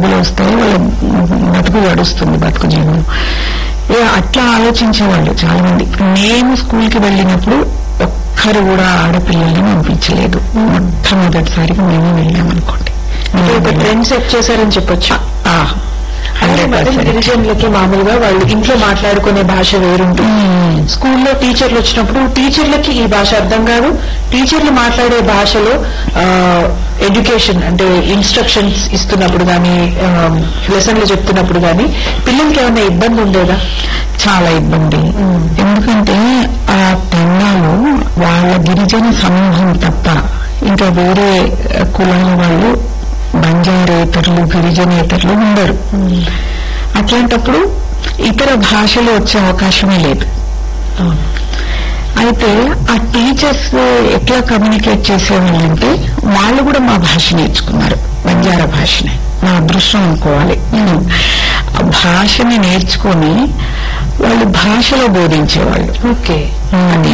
డబ్బులు వస్తాయి వాళ్ళ బతుకు గడుస్తుంది బతుకు జీవనం ఇక అట్లా ఆలోచించేవాళ్ళు చాలా మంది మేము స్కూల్కి వెళ్ళినప్పుడు ఒక్కరు కూడా ఆడపిల్లల్ని పంపించలేదు మొట్టమొదటిసారిగా మేము వెళ్ళామనుకోండి అంటే ఒక ట్రెండ్ సెట్ చేశారని చెప్పొచ్చు ఆ, అంటే 100%. గిరిజనులకి మామూలుగా వాళ్ళు ఇంట్లో మాట్లాడుకునే భాష వేరుంటుంది మ్మ్. స్కూల్లో టీచర్లు వచ్చినప్పుడు టీచర్లకి ఈ భాష అర్థం కాదు టీచర్లు మాట్లాడే భాషలో ఎడ్యుకేషన్ అంటే ఇన్స్ట్రక్షన్స్ ఇస్తున్నప్పుడు కానీ లెసన్లు చెప్తున్నప్పుడు కానీ పిల్లలకి ఏమైనా ఇబ్బంది ఉండేదా చాలా ఇబ్బంది ఎందుకంటే ఆ తెన్నాలో వాళ్ళ గిరిజన సమూహం తప్ప ఇంకా వేరే కులాల వాళ్ళు బంజారేతరులు గిరిజనేతరులు ఉండరు అట్లాంటప్పుడు ఇతర భాషలు వచ్చే అవకాశమే లేదు అయితే ఆ టీచర్స్ ఎట్లా కమ్యూనికేట్ చేసేవాళ్ళంటే వాళ్ళు కూడా మా భాష నేర్చుకున్నారు బంజారా భాషని నా అదృష్టం అనుకోవాలి ఆ భాషని నేర్చుకొని వాళ్ళు భాషలో బోధించేవాళ్ళు ఓకే అది